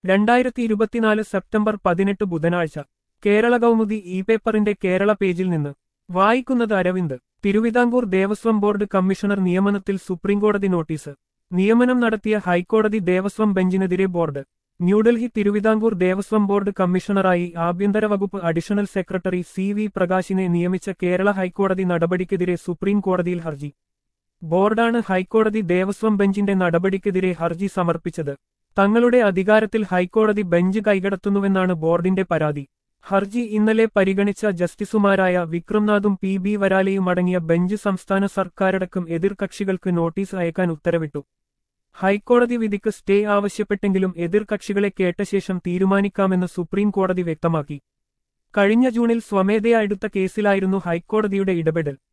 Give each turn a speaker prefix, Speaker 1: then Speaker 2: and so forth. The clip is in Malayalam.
Speaker 1: രണ്ടായിരത്തി ഇരുപത്തിനാല് സെപ്റ്റംബർ പതിനെട്ട് ബുധനാഴ്ച കേരള കൗമുദി ഇ പേപ്പറിന്റെ കേരള പേജിൽ നിന്ന് വായിക്കുന്നത് അരവിന്ദ് തിരുവിതാംകൂർ ദേവസ്വം ബോർഡ് കമ്മീഷണർ നിയമനത്തിൽ സുപ്രീംകോടതി നോട്ടീസ് നിയമനം നടത്തിയ ഹൈക്കോടതി ദേവസ്വം ബെഞ്ചിനെതിരെ ബോർഡ് ന്യൂഡൽഹി തിരുവിതാംകൂർ ദേവസ്വം ബോർഡ് കമ്മീഷണറായി ആഭ്യന്തര വകുപ്പ് അഡീഷണൽ സെക്രട്ടറി സി വി പ്രകാശിനെ നിയമിച്ച കേരള ഹൈക്കോടതി നടപടിക്കെതിരെ സുപ്രീം കോടതിയിൽ ഹർജി ബോർഡാണ് ഹൈക്കോടതി ദേവസ്വം ബെഞ്ചിന്റെ നടപടിക്കെതിരെ ഹർജി സമർപ്പിച്ചത് തങ്ങളുടെ അധികാരത്തിൽ ഹൈക്കോടതി ബെഞ്ച് കൈകടത്തുന്നുവെന്നാണ് ബോർഡിന്റെ പരാതി ഹർജി ഇന്നലെ പരിഗണിച്ച ജസ്റ്റിസുമാരായ വിക്രംനാഥും പി ബി വരാലയും അടങ്ങിയ ബെഞ്ച് സംസ്ഥാന സർക്കാരടക്കം എതിർകക്ഷികൾക്ക് നോട്ടീസ് അയക്കാൻ ഉത്തരവിട്ടു ഹൈക്കോടതി വിധിക്ക് സ്റ്റേ ആവശ്യപ്പെട്ടെങ്കിലും എതിർകക്ഷികളെ കേട്ട ശേഷം തീരുമാനിക്കാമെന്ന് സുപ്രീം കോടതി വ്യക്തമാക്കി കഴിഞ്ഞ ജൂണിൽ സ്വമേധയാ എടുത്ത കേസിലായിരുന്നു ഹൈക്കോടതിയുടെ ഇടപെടൽ